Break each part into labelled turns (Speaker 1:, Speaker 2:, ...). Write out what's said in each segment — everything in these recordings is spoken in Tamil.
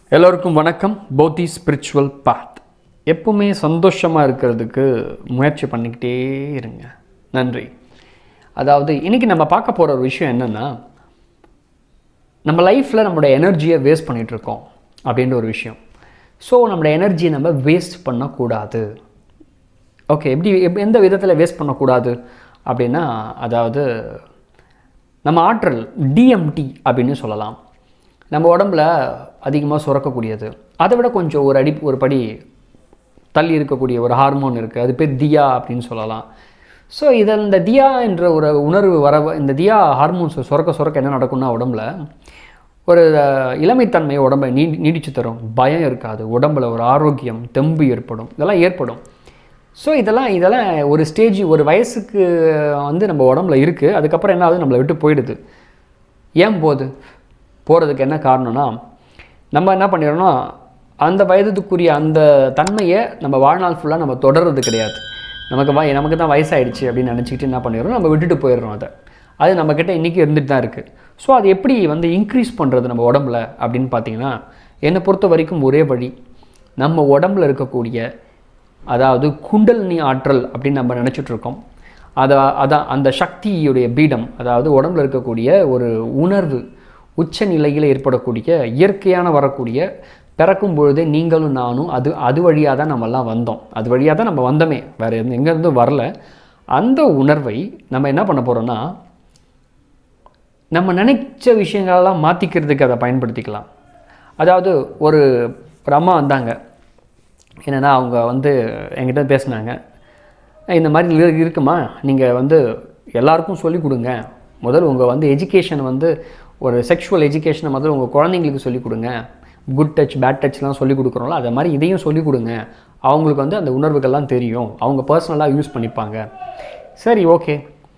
Speaker 1: எல்லோருக்கும் வணக்கம் பௌத்தி ஸ்பிரிச்சுவல் பாத் எப்பவுமே சந்தோஷமாக இருக்கிறதுக்கு முயற்சி பண்ணிக்கிட்டே இருங்க நன்றி அதாவது இன்றைக்கி நம்ம பார்க்க போகிற ஒரு விஷயம் என்னென்னா நம்ம லைஃப்பில் நம்மளோட எனர்ஜியை வேஸ்ட் பண்ணிகிட்ருக்கோம் அப்படின்ற ஒரு விஷயம் ஸோ நம்மளோட எனர்ஜியை நம்ம வேஸ்ட் பண்ணக்கூடாது ஓகே எப்படி எப் எந்த விதத்தில் வேஸ்ட் பண்ணக்கூடாது அப்படின்னா அதாவது நம்ம ஆற்றல் டிஎம்டி அப்படின்னு சொல்லலாம் நம்ம உடம்புல அதிகமாக சுரக்கக்கூடியது அதை விட கொஞ்சம் ஒரு அடி ஒரு படி தள்ளி இருக்கக்கூடிய ஒரு ஹார்மோன் இருக்குது அது பேர் தியா அப்படின்னு சொல்லலாம் ஸோ இதை இந்த தியா என்ற ஒரு உணர்வு வர இந்த தியா ஹார்மோன்ஸ் சுரக்க சுரக்க என்ன நடக்கும்னா உடம்புல ஒரு இளமைத்தன்மையை உடம்பை நீ நீடிச்சு தரும் பயம் இருக்காது உடம்புல ஒரு ஆரோக்கியம் தெம்பு ஏற்படும் இதெல்லாம் ஏற்படும் ஸோ இதெல்லாம் இதெல்லாம் ஒரு ஸ்டேஜ் ஒரு வயசுக்கு வந்து நம்ம உடம்புல இருக்குது அதுக்கப்புறம் என்ன ஆகுது நம்மளை விட்டு போயிடுது ஏன் போகுது போகிறதுக்கு என்ன காரணம்னா நம்ம என்ன பண்ணிடுறோம்னா அந்த வயதுக்குரிய அந்த தன்மையை நம்ம வாழ்நாள் ஃபுல்லாக நம்ம தொடர்றது கிடையாது நமக்கு வய நமக்கு தான் வயசாயிடுச்சு அப்படின்னு நினச்சிக்கிட்டு என்ன பண்ணிடுறோம் நம்ம விட்டுட்டு போயிடுறோம் அதை அது நம்மக்கிட்ட இன்றைக்கி இருந்துட்டு தான் இருக்குது ஸோ அது எப்படி வந்து இன்க்ரீஸ் பண்ணுறது நம்ம உடம்புல அப்படின்னு பார்த்தீங்கன்னா என்னை பொறுத்த வரைக்கும் ஒரே வழி நம்ம உடம்புல இருக்கக்கூடிய அதாவது குண்டலினி ஆற்றல் அப்படின்னு நம்ம நினச்சிட்ருக்கோம் அதை அதான் அந்த சக்தியுடைய பீடம் அதாவது உடம்புல இருக்கக்கூடிய ஒரு உணர்வு உச்ச நிலையில் ஏற்படக்கூடிய இயற்கையான வரக்கூடிய பிறக்கும் பொழுதே நீங்களும் நானும் அது அது வழியாக தான் நம்மெல்லாம் வந்தோம் அது வழியாக தான் நம்ம வந்தோமே வேறு எந்த எங்கேருந்தும் வரல அந்த உணர்வை நம்ம என்ன பண்ண போகிறோன்னா நம்ம நினைச்ச விஷயங்களெல்லாம் மாற்றிக்கிறதுக்கு அதை பயன்படுத்திக்கலாம் அதாவது ஒரு ஒரு அம்மா வந்தாங்க என்னென்னா அவங்க வந்து என்கிட்ட பேசினாங்க இந்த மாதிரி இரு- இருக்குமா நீங்கள் வந்து எல்லாருக்கும் சொல்லிக் கொடுங்க முதல் உங்கள் வந்து எஜுகேஷன் வந்து ஒரு செக்ஷுவல் எஜுகேஷனை முதல்ல உங்கள் குழந்தைங்களுக்கு சொல்லிக் கொடுங்க குட் டச் பேட் டச்லாம் சொல்லிக் கொடுக்குறோம்ல அதை மாதிரி இதையும் சொல்லிக் கொடுங்க அவங்களுக்கு வந்து அந்த உணர்வுகள்லாம் தெரியும் அவங்க பர்சனலாக யூஸ் பண்ணிப்பாங்க சரி ஓகே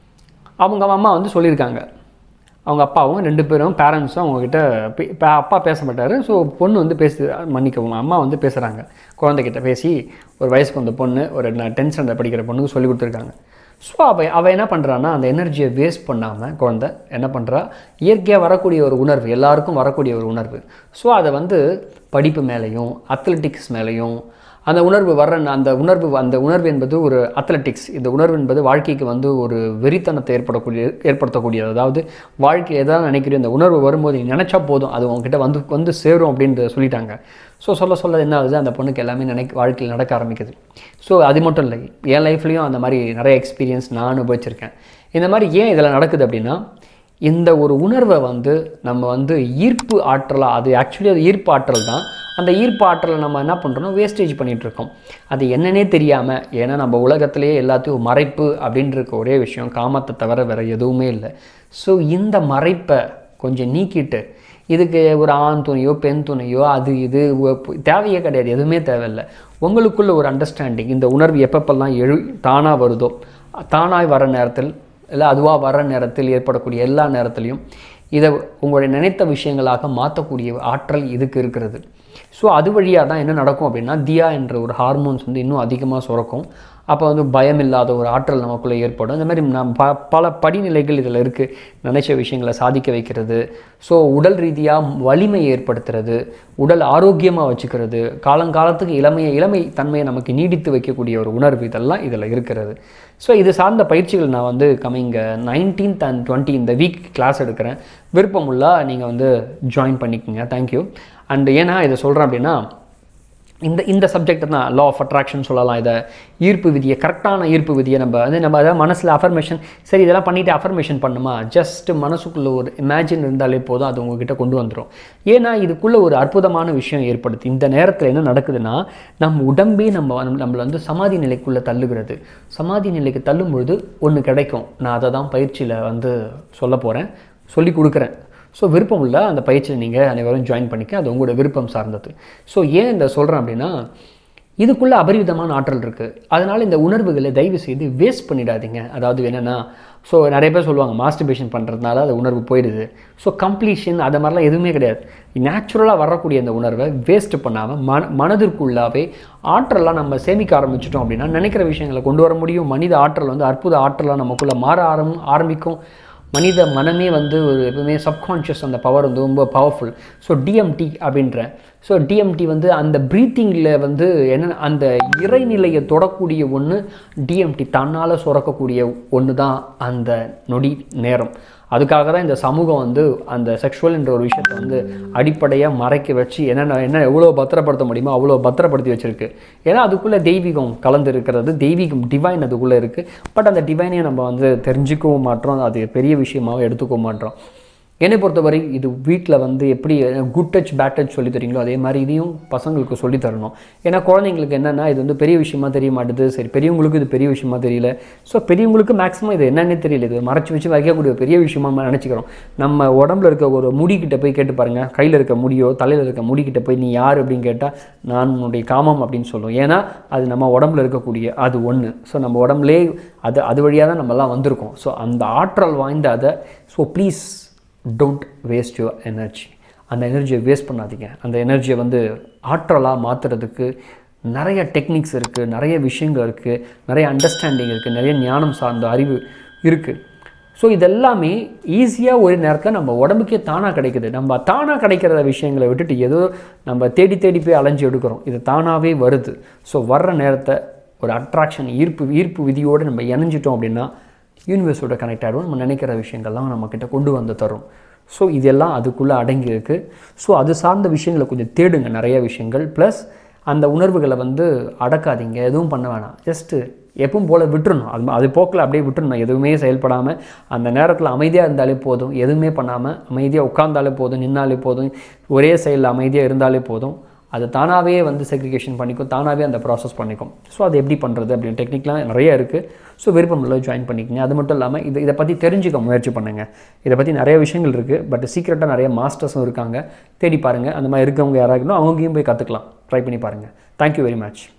Speaker 1: அவங்க அம்மா வந்து சொல்லியிருக்காங்க அவங்க அப்பாவும் ரெண்டு பேரும் பேரண்ட்ஸும் அவங்கக்கிட்ட பே- பே- அப்பா பேச மாட்டார் ஸோ பொண்ணு வந்து பேசு மன்னிக்கவும் அம்மா வந்து பேசுகிறாங்க குழந்தைகிட்ட பேசி ஒரு வயசுக்கு வந்த பொண்ணு ஒரு டென்த் ஸ்டாண்டர்ட் படிக்கிற பொண்ணுக்கு சொல்லி கொடுத்துருக்காங்க ஸோ அவள் அவள் என்ன பண்ணுறான்னா அந்த எனர்ஜியை வேஸ்ட் பண்ணாமல் குழந்தை என்ன பண்ணுறா இயற்கையாக வரக்கூடிய ஒரு உணர்வு எல்லாருக்கும் வரக்கூடிய ஒரு உணர்வு ஸோ அதை வந்து படிப்பு மேலேயும் அத்லெட்டிக்ஸ் மேலேயும் அந்த உணர்வு வர்ற அந்த உணர்வு அந்த உணர்வு என்பது ஒரு அத்லெட்டிக்ஸ் இந்த உணர்வு என்பது வாழ்க்கைக்கு வந்து ஒரு வெறித்தனத்தை ஏற்படக்கூடிய ஏற்படுத்தக்கூடியது அதாவது வாழ்க்கையில் எதாவது நினைக்கிறோம் இந்த உணர்வு வரும்போது நீ நினச்சா போதும் அது உங்ககிட்ட வந்து வந்து சேரும் அப்படின்ட்டு சொல்லிட்டாங்க ஸோ சொல்ல சொல்ல என்ன ஆகுது அந்த பொண்ணுக்கு எல்லாமே நினைக்க வாழ்க்கையில் நடக்க ஆரம்பிக்குது ஸோ அது மட்டும் இல்லை என் லைஃப்லேயும் அந்த மாதிரி நிறைய எக்ஸ்பீரியன்ஸ் நான் அனுபவிச்சிருக்கேன் இந்த மாதிரி ஏன் இதில் நடக்குது அப்படின்னா இந்த ஒரு உணர்வை வந்து நம்ம வந்து ஈர்ப்பு ஆற்றலாக அது ஆக்சுவலி அது ஈர்ப்பு ஆற்றல் தான் அந்த ஈர்ப்பு ஆற்றலை நம்ம என்ன பண்ணுறோம்னா வேஸ்டேஜ் பண்ணிகிட்ருக்கோம் அது என்னன்னே தெரியாமல் ஏன்னா நம்ம உலகத்திலேயே எல்லாத்தையும் மறைப்பு அப்படின்ற இருக்க ஒரே விஷயம் காமத்தை தவிர வேறு எதுவுமே இல்லை ஸோ இந்த மறைப்பை கொஞ்சம் நீக்கிட்டு இதுக்கு ஒரு ஆண் துணையோ பெண் துணையோ அது இது உ- தேவையே கிடையாது எதுவுமே தேவையில்லை உங்களுக்குள்ள ஒரு அண்டர்ஸ்டாண்டிங் இந்த உணர்வு எப்பப்பெல்லாம் எழு தானாக வருதோ தானாய் வர நேரத்தில் இல்லை அதுவாக வர நேரத்தில் ஏற்படக்கூடிய எல்லா நேரத்துலையும் இதை உங்களுடைய நினைத்த விஷயங்களாக மாற்றக்கூடிய ஆற்றல் இதுக்கு இருக்கிறது ஸோ அது வழியாக தான் என்ன நடக்கும் அப்படின்னா தியா என்ற ஒரு ஹார்மோன்ஸ் வந்து இன்னும் அதிகமாக சுரக்கும் அப்போ வந்து பயம் இல்லாத ஒரு ஆற்றல் நமக்குள்ளே ஏற்படும் இந்த மாதிரி நம் ப பல படிநிலைகள் இதில் இருக்குது நினைச்ச விஷயங்களை சாதிக்க வைக்கிறது ஸோ உடல் ரீதியாக வலிமை ஏற்படுத்துறது உடல் ஆரோக்கியமாக வச்சுக்கிறது காலங்காலத்துக்கு இளமையை இளமை தன்மையை நமக்கு நீடித்து வைக்கக்கூடிய ஒரு உணர்வு இதெல்லாம் இதில் இருக்கிறது ஸோ இது சார்ந்த பயிற்சிகள் நான் வந்து கமிங் நைன்டீன்த் அண்ட் டுவெண்ட்டி இந்த வீக் கிளாஸ் எடுக்கிறேன் விருப்பமுள்ள நீங்கள் வந்து ஜாயின் பண்ணிக்கோங்க தேங்க்யூ அண்ட் ஏன்னா இதை சொல்கிறேன் அப்படின்னா இந்த இந்த சப்ஜெக்ட் தான் லா ஆஃப் அட்ராக்ஷன் சொல்லலாம் இதை ஈர்ப்பு விதியை கரெக்டான ஈர்ப்பு விதியை நம்ம வந்து நம்ம அதாவது மனசில் அஃபர்மேஷன் சரி இதெல்லாம் பண்ணிவிட்டு அஃபர்மேஷன் பண்ணுமா ஜஸ்ட் மனசுக்குள்ளே ஒரு இமேஜின் இருந்தாலே போதும் அது உங்ககிட்ட கொண்டு வந்துடும் ஏன்னா இதுக்குள்ளே ஒரு அற்புதமான விஷயம் ஏற்படுது இந்த நேரத்தில் என்ன நடக்குதுன்னா நம் உடம்பே நம்ம நம்ம- நம்மளை வந்து சமாதி நிலைக்குள்ளே தள்ளுகிறது சமாதி நிலைக்கு தள்ளும் பொழுது ஒன்று கிடைக்கும் நான் அதை தான் பயிற்சியில் வந்து சொல்ல போகிறேன் சொல்லி கொடுக்குறேன் ஸோ விருப்பம் உள்ள அந்த பயிற்சியில் நீங்கள் அனைவரும் ஜாயின் பண்ணிக்க அது உங்களோட விருப்பம் சார்ந்தது ஸோ ஏன் இந்த சொல்கிறேன் அப்படின்னா இதுக்குள்ளே அபரிவிதமான ஆற்றல் இருக்குது அதனால் இந்த உணர்வுகளை தயவு செய்து வேஸ்ட் பண்ணிடாதீங்க அதாவது என்னென்னா ஸோ நிறைய பேர் சொல்லுவாங்க மாஸ்டர்பேஷன் பண்ணுறதுனால அந்த உணர்வு போயிடுது ஸோ கம்ப்ளீஷன் அது மாதிரிலாம் எதுவுமே கிடையாது நேச்சுரலாக வரக்கூடிய அந்த உணர்வை வேஸ்ட் பண்ணாமல் மன மனதிற்குள்ளாவே ஆற்றலாம் நம்ம சேமிக்க ஆரம்பிச்சிட்டோம் அப்படின்னா நினைக்கிற விஷயங்களை கொண்டு வர முடியும் மனித ஆற்றல் வந்து அற்புத ஆற்றலாக நமக்குள்ளே மாற ஆரம் ஆரம்பிக்கும் மனித மனமே வந்து ஒரு எப்பவுமே சப்கான்ஷியஸ் அந்த பவர் வந்து ரொம்ப பவர்ஃபுல் ஸோ டிஎம்டி அப்படின்ற ஸோ டிஎம்டி வந்து அந்த ப்ரீத்திங்கில் வந்து என்ன அந்த இறைநிலையை தொடக்கூடிய ஒன்று டிஎம்டி தன்னால் சுரக்கக்கூடிய ஒன்று தான் அந்த நொடி நேரம் அதுக்காக தான் இந்த சமூகம் வந்து அந்த செக்ஷுவல் என்ற ஒரு விஷயத்தை வந்து அடிப்படையாக மறைக்க வச்சு என்னென்ன என்ன எவ்வளோ பத்திரப்படுத்த முடியுமோ அவ்வளோ பத்திரப்படுத்தி வச்சுருக்கு ஏன்னா அதுக்குள்ளே தெய்வீகம் கலந்து இருக்கிறது தெய்வீகம் டிவைன் அதுக்குள்ளே இருக்குது பட் அந்த டிவைனையும் நம்ம வந்து தெரிஞ்சுக்கவும் மாட்டோம் அது பெரிய விஷயமாகவும் எடுத்துக்கவும் மாட்டோம் என்னை பொறுத்தவரை இது வீட்டில் வந்து எப்படி குட் டச் பேட் டச் சொல்லி தரீங்களோ அதே மாதிரி இதையும் பசங்களுக்கு சொல்லி தரணும் ஏன்னா குழந்தைங்களுக்கு என்னென்னா இது வந்து பெரிய விஷயமா தெரிய மாட்டுது சரி பெரியவங்களுக்கு இது பெரிய விஷயமா தெரியல ஸோ பெரியவங்களுக்கு மேக்ஸிமம் இது என்னன்னே தெரியல இது மறைச்சு வச்சு வைக்கக்கூடிய பெரிய விஷயமா நம்ம நினச்சிக்கிறோம் நம்ம உடம்புல இருக்க ஒரு முடிக்கிட்ட போய் கேட்டு பாருங்கள் கையில் இருக்க முடியோ தலையில் இருக்க முடிக்கிட்ட போய் நீ யார் அப்படின்னு கேட்டால் நான் உன்னுடைய காமம் அப்படின்னு சொல்லுவோம் ஏன்னா அது நம்ம உடம்புல இருக்கக்கூடிய அது ஒன்று ஸோ நம்ம உடம்புலே அது அது வழியாக தான் நம்மலாம் வந்திருக்கோம் ஸோ அந்த ஆற்றல் வாய்ந்த அதை so please don't waste your energy அந்த எனர்ஜியை வேஸ்ட் பண்ணாதீங்க அந்த எனர்ஜியை வந்து ஆற்றலாக மாற்றுறதுக்கு நிறைய டெக்னிக்ஸ் இருக்குது நிறைய விஷயங்கள் இருக்குது நிறைய அண்டர்ஸ்டாண்டிங் இருக்குது நிறைய ஞானம் சார்ந்த அறிவு இருக்குது ஸோ இதெல்லாமே ஈஸியாக ஒரு நேரத்தில் நம்ம உடம்புக்கே தானாக கிடைக்குது நம்ம தானாக கிடைக்கிற விஷயங்களை விட்டுட்டு ஏதோ நம்ம தேடி தேடி போய் அலைஞ்சு எடுக்கிறோம் இது தானாகவே வருது ஸோ வர்ற நேரத்தை ஒரு அட்ராக்ஷன் ஈர்ப்பு ஈர்ப்பு விதியோடு நம்ம இணைஞ்சிட்டோம் அப்படின்னா யூனிவர்ஸோட கனெக்ட் ஆகிடும் நம்ம நினைக்கிற விஷயங்கள்லாம் நம்மக்கிட்ட கொண்டு வந்து தரும் ஸோ இதெல்லாம் அதுக்குள்ளே அடங்கி இருக்குது ஸோ அது சார்ந்த விஷயங்களை கொஞ்சம் தேடுங்க நிறைய விஷயங்கள் ப்ளஸ் அந்த உணர்வுகளை வந்து அடக்காதீங்க எதுவும் பண்ண வேணாம் ஜஸ்ட்டு எப்பவும் போல் விட்டுறணும் அது அது போக்கில் அப்படியே விட்டுறணும் எதுவுமே செயல்படாமல் அந்த நேரத்தில் அமைதியாக இருந்தாலே போதும் எதுவுமே பண்ணாமல் அமைதியாக உட்கார்ந்தாலே போதும் நின்னாலே போதும் ஒரே செயலில் அமைதியாக இருந்தாலே போதும் அது தானாகவே வந்து செக்ரிகேஷன் பண்ணிக்கும் தானாகவே அந்த ப்ராசஸ் பண்ணிக்கும் ஸோ அது எப்படி பண்ணுறது அப்படின்னு டெக்னிக்லாம் நிறைய இருக்குது ஸோ விருப்பம் உள்ள ஜாயின் பண்ணிக்கங்க அது மட்டும் இல்லாமல் இது இதை பற்றி தெரிஞ்சுக்க முயற்சி பண்ணுங்கள் இதை பற்றி நிறைய விஷயங்கள் இருக்குது பட் சீக்கிரட்டாக நிறைய மாஸ்டர்ஸும் இருக்காங்க தேடி பாருங்கள் அந்த மாதிரி இருக்கவங்க யாராக இருக்கணும் அவங்களையும் போய் கற்றுக்கலாம் ட்ரை பண்ணி பாருங்கள் தேங்க்யூ வெரி மச்